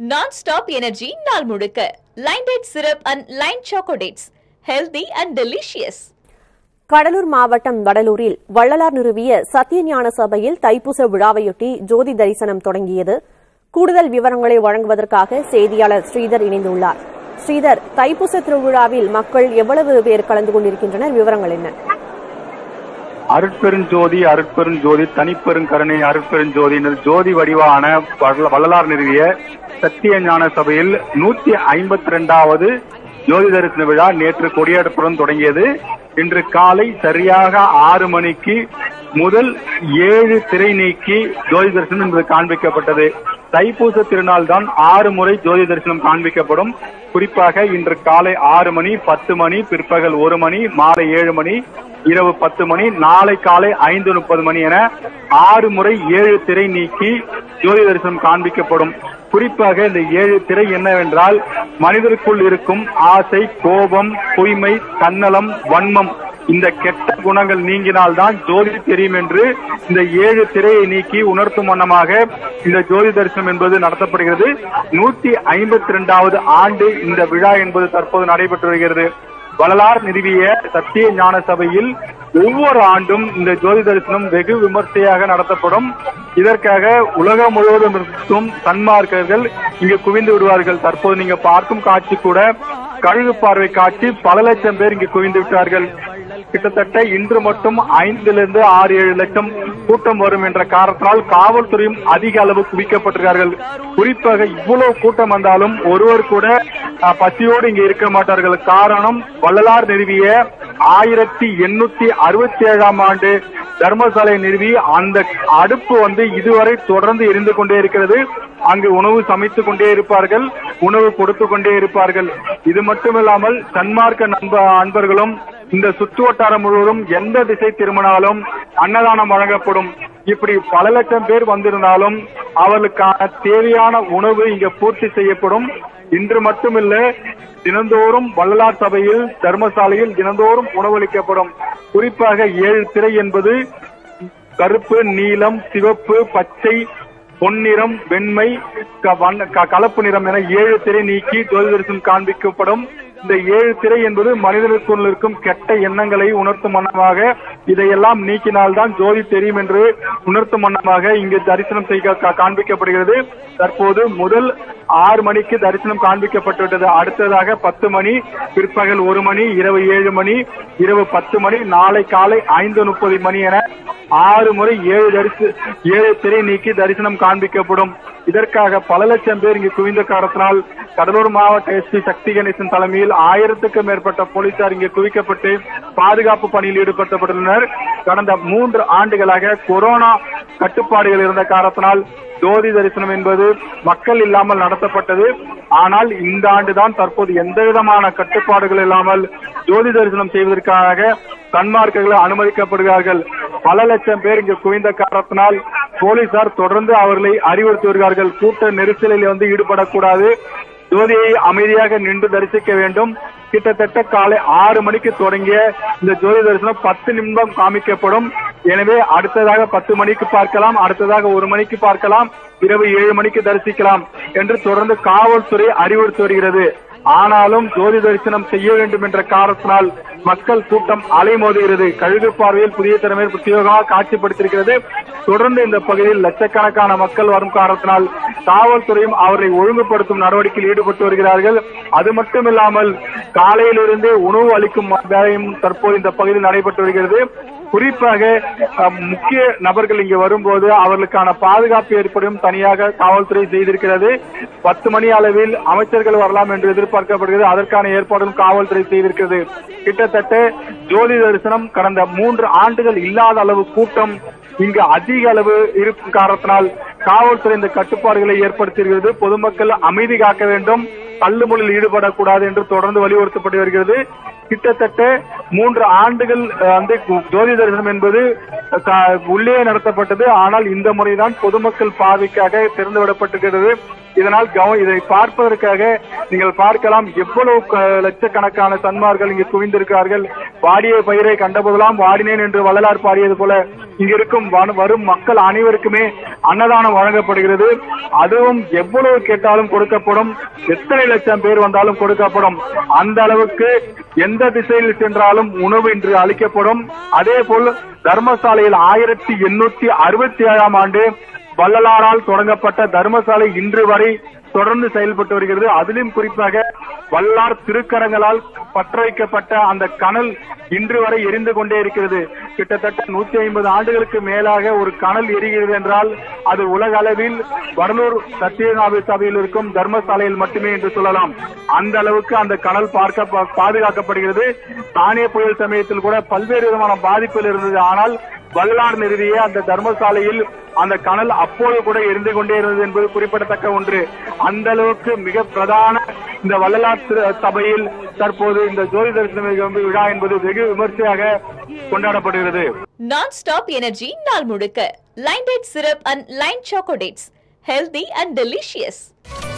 Non-stop energy நாள் முழுக்க line date syrup and line chocodates healthy and delicious Cuddalore மாவட்டம் வடலூரில் வள்ளலார் நிறுவிய சத்தியஞான சபையில் தைப்பூச விழாவையொட்டி ஜோதி தரிசனம் தொடங்கியது கூடுதல் விவரங்களை வழங்குவதற்காக செய்தியாளர் ஸ்ரீதர் இணைந்துள்ளார் ஸ்ரீதர் தைப்பூச திருவிழாவில் மக்கள் எவ்வளவு பேர் கலந்து கொண்டிருக்கின்றனர் விவரங்கள் என்ன அருட்பெருஞ்சோதி அருட்பெருஞ்சோதி தனிப்பெருங்கருணை அருட்பெருஞ்சோதி என்ற ஜோதி வடிவான வள்ள- வள்ளலார் நிறுவிய சத்திய ஞான சபையில் நூத்தி ஐம்பத்தி ரெண்டாவது ஜோதி தரிசன விழா நேற்று கொடியேற்றத்துடன் தொடங்கியது இன்று காலை சரியாக ஆறு மணிக்கு முதல் ஏழு திரை நீக்கி ஜோதி தரிசனம் என்பது காண்பிக்கப்பட்டது தைப்பூச திருநாள் தான் ஆறு முறை ஜோதி தரிசனம் காண்பிக்கப்படும் குறிப்பாக இன்று காலை ஆறு மணி பத்து மணி பிற்பகல் ஒரு மணி மாலை ஏழு மணி இரவு பத்து மணி நாளை காலை ஐந்து முப்பது மணி என ஆறு முறை ஏழு திரை நீக்கி ஜோதி தரிசனம் காண்பிக்கப்படும் குறிப்பாக இந்த ஏழு திரை என்னவென்றால் மனிதருக்குள் இருக்கும் ஆசை கோபம் பொய்மை தன்னலம் வன்மம் இந்த கெட்ட குணங்கள் நீங்கினால்தான் ஜோதி தெரியும் என்று இந்த ஏழு திரையை நீக்கி உணர்த்தும் வண்ணமாக இந்த ஜோதி தரிசனம் என்பது நடத்தப்படுகிறது நூத்தி ஐம்பத்தி இரண்டாவது ஆண்டு இந்த விழா என்பது தற்போது நடைபெற்று வருகிறது வள்ளலார் நிறுவிய சத்திய ஞான சபையில் ஒவ்வொரு ஆண்டும் இந்த ஜோதி தரிசனம் வெகு விமர்சையாக நடத்தப்படும் இதற்காக உலகம் முழுவதும் இருக்கும் சன்மார்க்கர்கள் இங்கு குவிந்து விடுவார்கள் தற்போது நீங்க பார்க்கும் காட்சி கூட கழுகு பார்வை காட்சி பல லட்சம் பேர் இங்கு குவிந்து விட்டார்கள் கிட்டத்தட்ட இன்று மட்டும் ஐந்திலிருந்து ஆறு ஏழு லட்சம் கூட்டம் வரும் என்ற காரணத்தினால் காவல்துறையும் அதிக அளவு குவிக்கப்பட்டிருக்கிறார்கள் குறிப்பாக இவ்வளவு கூட்டம் வந்தாலும் ஒருவர் கூட அஹ், பசியோடு இங்கே இருக்க மாட்டார்கள் காரணம் வள்ளலார் நிறுவிய ஆயிரத்தி எண்ணூத்தி அறுபத்தி ஏழாம் ஆண்டு தர்மசாலை நிறுவி அந்த அடுப்பு வந்து இதுவரை தொடர்ந்து எரிந்து கொண்டே இருக்கிறது அங்கு உணவு சமைத்துக் கொண்டே இருப்பார்கள் உணவு கொடுத்து கொண்டே இருப்பார்கள் இது மட்டுமில்லாமல் சன்மார்க்க நண்ப அன்பர்களும் இந்த சுற்று வட்டாரம் முழுவதும் எந்த திசை திரும்பினாலும் அன்னதானம் வழங்கப்படும் இப்படி பல லட்சம் பேர் வந்திருந்தாலும் அவர்களுக்கான தேவையான உணவு இங்க பூர்த்தி செய்யப்படும் இன்று மட்டுமில்ல தினந்தோறும் வள்ளலார் சபையில் தர்மசாலையில் தினந்தோறும் உணவளிக்கப்படும் குறிப்பாக ஏழு திரை என்பது கருப்பு நீலம் சிவப்பு பச்சை பொன்னிறம் வெண்மை க- வண்ண- க- கலப்பு நிறம் என ஏழு திரை நீக்கி ஜோதி தரிசனம் காண்பிக்கப்படும் இந்த ஏழு திரை என்பது மனிதனுக்குள் இருக்கும் கெட்ட எண்ணங்களை உணர்த்தும் வண்ணமாக இதையெல்லாம் நீக்கினால்தான் ஜோதி தெரியும் என்று உணர்த்தும் வண்ணமாக இங்கு தரிசனம் செய்ய கா- காண்பிக்கப்படுகிறது தற்போது முதல் ஆறு மணிக்கு தரிசனம் காண்பிக்கப்பட்டுவிட்டது அடுத்ததாக பத்து மணி பிற்பகல் ஒரு மணி இரவு ஏழு மணி இரவு பத்து மணி நாளை காலை ஐந்து முப்பது மணி என ஆறு முறை ஏழு தரிசு ஏழு திரை நீக்கி தரிசனம் காண்பிக்கப்படும் இதற்காக பல லட்சம் பேர் இங்கு குவிந்த காரணத்தினால் கடலூர் மாவட்ட எஸ்பி சக்தி கணேசன் தலைமையில் ஆயிரத்துக்கும் மேற்பட்ட போலீசார் இங்கு குவிக்கப்பட்டு பாதுகாப்பு பணியில் ஈடுபடுத்தப்பட்டுள்ளனர் கடந்த மூன்று ஆண்டுகளாக கொரோனா கட்டுப்பாடுகள் இருந்த காரணத்தினால் ஜோதி தரிசனம் என்பது மக்கள் இல்லாமல் நடத்தப்பட்டது ஆனால் இந்த ஆண்டுதான் தற்போது எந்த விதமான கட்டுப்பாடுகள் இல்லாமல் ஜோதி தரிசனம் செய்வதற்காக சன்மார்க்கர்கள் அனுமதிக்கப்படுகிறார்கள் பல லட்சம் பேர் இங்கு குவிந்த காரணத்தினால் போலீசார் தொடர்ந்து அவர்களை அறிவுறுத்தி வருகிறார்கள் கூட்ட நெரிசலில் வந்து ஈடுபடக்கூடாது ஜோதியை அமைதியாக நின்று தரிசிக்க வேண்டும் கிட்டத்தட்ட காலை ஆறு மணிக்கு தொடங்கிய இந்த ஜோதி தரிசனம் பத்து நிமிடம் காமிக்கப்படும் எனவே அடுத்ததாக பத்து மணிக்கு பார்க்கலாம் அடுத்ததாக ஒரு மணிக்கு பார்க்கலாம் இரவு ஏழு மணிக்கு தரிசிக்கலாம் என்று தொடர்ந்து காவல்துறை அறிவுறுத்தி வருகிறது ஆனாலும் ஜோதி தரிசனம் செய்ய வேண்டும் என்ற காரணத்தினால் மக்கள் கூட்டம் அலைமோதுகிறது கழுகு பார்வையில் புதிய திறமை பிரத்யேகமாக காட்சிப்படுத்தியிருக்கிறது தொடர்ந்து இந்த பகுதியில் லட்சக்கணக்கான மக்கள் வரும் காரணத்தினால் காவல்துறையும் அவர்களை ஒழுங்குபடுத்தும் நடவடிக்கையில் ஈடுபட்டு வருகிறார்கள் அது மட்டுமில்லாமல் காலையிலிருந்தே உணவு அளிக்கும் வேலையும் தற்போது இந்த பகுதியில் நடைபெற்று வருகிறது குறிப்பாக அஹ், முக்கிய நபர்கள் இங்கு வரும்போது அவர்களுக்கான பாதுகாப்பு ஏற்படும் தனியாக காவல்துறை செய்திருக்கிறது பத்து மணி அளவில் அமைச்சர்கள் வரலாம் என்று எதிர்பார்க்கப்படுகிறது அதற்கான ஏற்பாடும் காவல்துறை செய்திருக்கிறது கிட்டத்தட்ட ஜோதி தரிசனம் கடந்த மூன்று ஆண்டுகள் இல்லாத அளவு கூட்டம் இங்கு அதிக அளவு இருக்கும் காரணத்தினால் காவல்துறை இந்த கட்டுப்பாடுகளை ஏற்படுத்தியிருக்கிறது பொதுமக்கள் அமைதி காக்க வேண்டும் தள்ளுமுள்ளில் ஈடுபடக்கூடாது என்று தொடர்ந்து வலியுறுத்தப்பட்டு வருகிறது கிட்டத்தட்ட மூன்று ஆண்டுகள் அஹ், வந்து ஜோதி தரிசனம் என்பது அஹ், உள்ளே நடத்தப்பட்டது ஆனால் இந்த முறைதான் பொதுமக்கள் பார்வைக்காக திறந்து விடப்பட்டிருக்கிறது இதனால் கவ- இதை பார்ப்பதற்காக நீங்கள் பார்க்கலாம் எவ்வளவு க- லட்சக்கணக்கான சன்மார்கள் இங்கு குவிந்திருக்கிறார்கள் வாடிய பயிரை கண்டபோதெல்லாம் வாடினேன் என்று வள்ளலார் பாடியது போல இங்கிருக்கும் வன- வரும் மக்கள் அனைவருக்குமே அன்னதானம் வழங்கப்படுகிறது அதுவும் எவ்வளவு கேட்டாலும் கொடுக்கப்படும் எத்தனை லட்சம் பேர் வந்தாலும் கொடுக்கப்படும் அந்த அளவுக்கு எந்த திசையில் சென்றாலும் உணவு இன்று அளிக்கப்படும் அதே போல் தர்மசாலையில் ஆயிரத்தி எண்ணூத்தி அறுபத்தி ஏழாம் ஆண்டு வள்ளலாரால் தொடங்கப்பட்ட தர்மசாலை இன்று வரை தொடர்ந்து செயல்பட்டு வருகிறது அதிலும் குறிப்பாக வல்லார் திருக்கரங்களால் பற்ற வைக்கப்பட்ட அந்த கனல் இன்று வரை எரிந்து கொண்டே இருக்கிறது கிட்டத்தட்ட நூத்தி ஐம்பது ஆண்டுகளுக்கு மேலாக ஒரு கனல் எரிகிறது என்றால் அது உலக அளவில் வடலூர் சத்யநாப சபையில் இருக்கும் தர்மசாலையில் மட்டுமே என்று சொல்லலாம் அந்த அளவுக்கு அந்த கனல் பார்க்க பா- பாதுகாக்கப்படுகிறது தானே புயல் சமயத்தில் கூட பல்வேறு விதமான பாதிப்புகள் இருந்தது ஆனால் வல்லார் நிறுவிய அந்த தர்மசாலையில் அந்த கனல் அப்போது கூட எரிந்து கொண்டே இருந்தது என்பது குறிப்பிடத்தக்க ஒன்று அந்த அளவுக்கு மிக பிரதான இந்த வள்ளலார் திரு- சபையில் தற்போது இந்த ஜோதி தரிசன விழா என்பது வெகு விமர்சையாக கொண்டாடப்படுகிறது நான் ஸ்டாப் எனர்ஜி நாள் முழுக்க line date syrup and line choco dates healthy and delicious